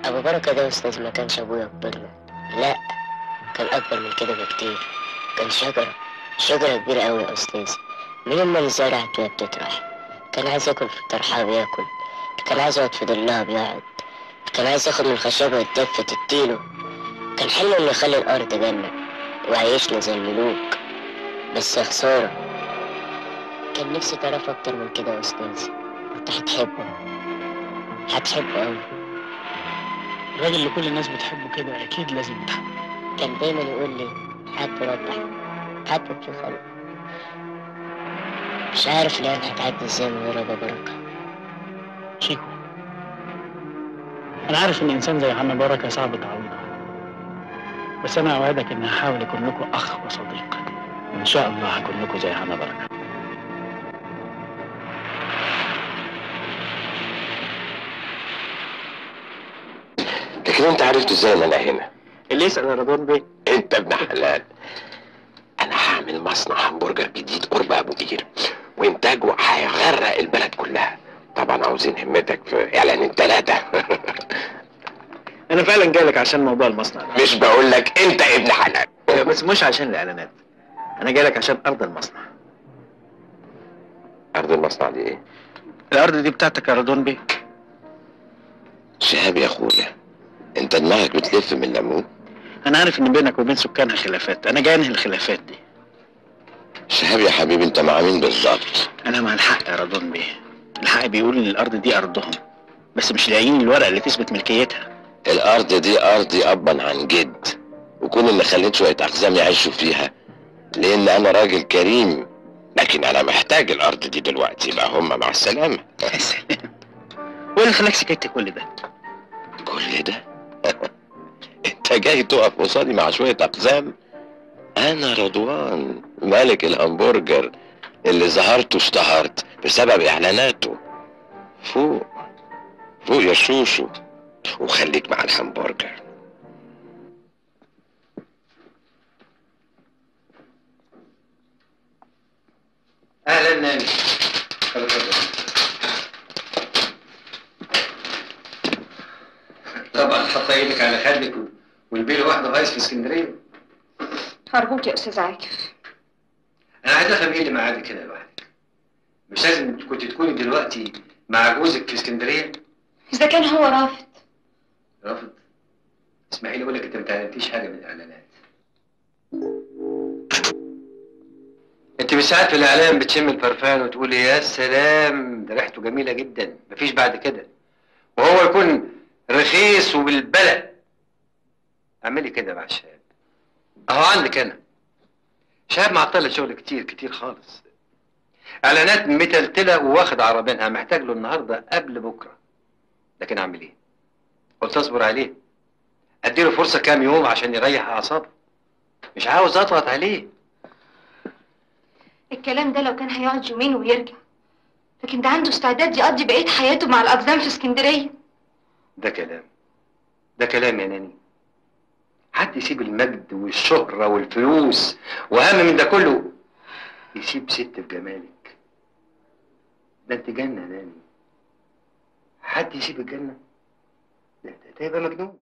ابو بركه ده استاذ ما كانش ابويا كبرنا لا كان اكبر من كده بكتير كان شجره شجره كبيره قوي يا استاذ من يوم ما انزرعت وهي بتطرح كان عايز ياكل في طرحها بياكل كان عايز يقعد في ظلها بيقعد كان عايز ياخد من الخشبه ويتدفى تديله كان حلمه انه يخلي الارض جنه وعيشنا زي الملوك بس يا خساره كان نفسي تعرف اكتر من كده يا استاذ انت هتحبه هتحبه قوي الراجل اللي كل الناس بتحبه كده اكيد لازم يتحب كان دايما يقول لي حب ربك حبب في خلق مش عارف الأيام هتعدي ازاي من غير أبو بركة شيكو انا عارف ان انسان زي عم بركه صعب تعويضه بس انا اوعدك اني هحاول اكون لكم اخ وصديق وان شاء الله هكون لكم زي عم بركه لكن انت عرفت ازاي ان انا هنا اللي يسال يا رضوان بيه انت ابن حلال انا هعمل مصنع همبرجر جديد قرب ابو قير وانتاجه هيغرق البلد كلها طبعا عاوزين همتك في اعلانين ثلاثة انا فعلا جايلك عشان موضوع المصنع ده مش بقول لك انت ابن حلال بس مش عشان الاعلانات انا جايلك عشان ارض المصنع ارض المصنع دي ايه الارض دي بتاعتك يا رضوان بيه شهاب يا اخويا انت دماغك بتلف من الليمون انا عارف ان بينك وبين سكانها خلافات انا جاي انهي الخلافات دي شهاب يا حبيبي انت مع مين بالظبط انا مع الحق يا رضوان بيه الحق بيقول ان الارض دي ارضهم بس مش لاقيين الورقه اللي تثبت ملكيتها الارض دي ارضي ابا عن جد وكون اللي خليت شويه اقزام يعيشوا فيها لان انا راجل كريم لكن انا محتاج الارض دي دلوقتي يبقى هم مع السلامه يا سلام وايه اللي خلاك سكت كل ده كل ده انت جاي تقف قصادي مع شويه اقزام انا رضوان ملك الهمبرجر اللي ظهرت واشتهرت بسبب اعلاناته فوق فوق يا شوشو وخليك مع الهمبرجر اهلا ناني طبعا حط ايدك على خدك و- والبيه لوحده هايص في اسكندريه أرجوك يا أستاذ عاكف انا عايز افهم ايه اللي معادك كده لوحدك مش لازم كنت تكوني دلوقتي مع جوزك في اسكندريه إذا كان هو رافض رافض اسمحي لي اقول لك انت ما تعلمتيش حاجه من الاعلانات انت بالساعات في الاعلان بتشم البرفان وتقولي يا سلام ده ريحته جميله جدا مفيش بعد كده وهو يكون رخيص وبالبلد اعملي كده مع الشباب اهو عندك انا شاب معطل شغل كتير كتير خالص اعلانات متلتله وواخد عربينها محتاج له النهارده قبل بكره لكن اعمل ايه قلت اصبر عليه اديله فرصه كام يوم عشان يريح اعصابه مش عاوز اضغط عليه الكلام ده لو كان هيقعد يومين ويرجع لكن ده عنده استعداد يقضي بقية حياته مع الأقزام في اسكندرية ده كلام ده كلام يا ناني حد يسيب المجد والشهرة والفلوس وأهم من ده كله يسيب ست بجمالك ده انت جنة يا ناني حد يسيب الجنة ده ده- ده يبقى مجنون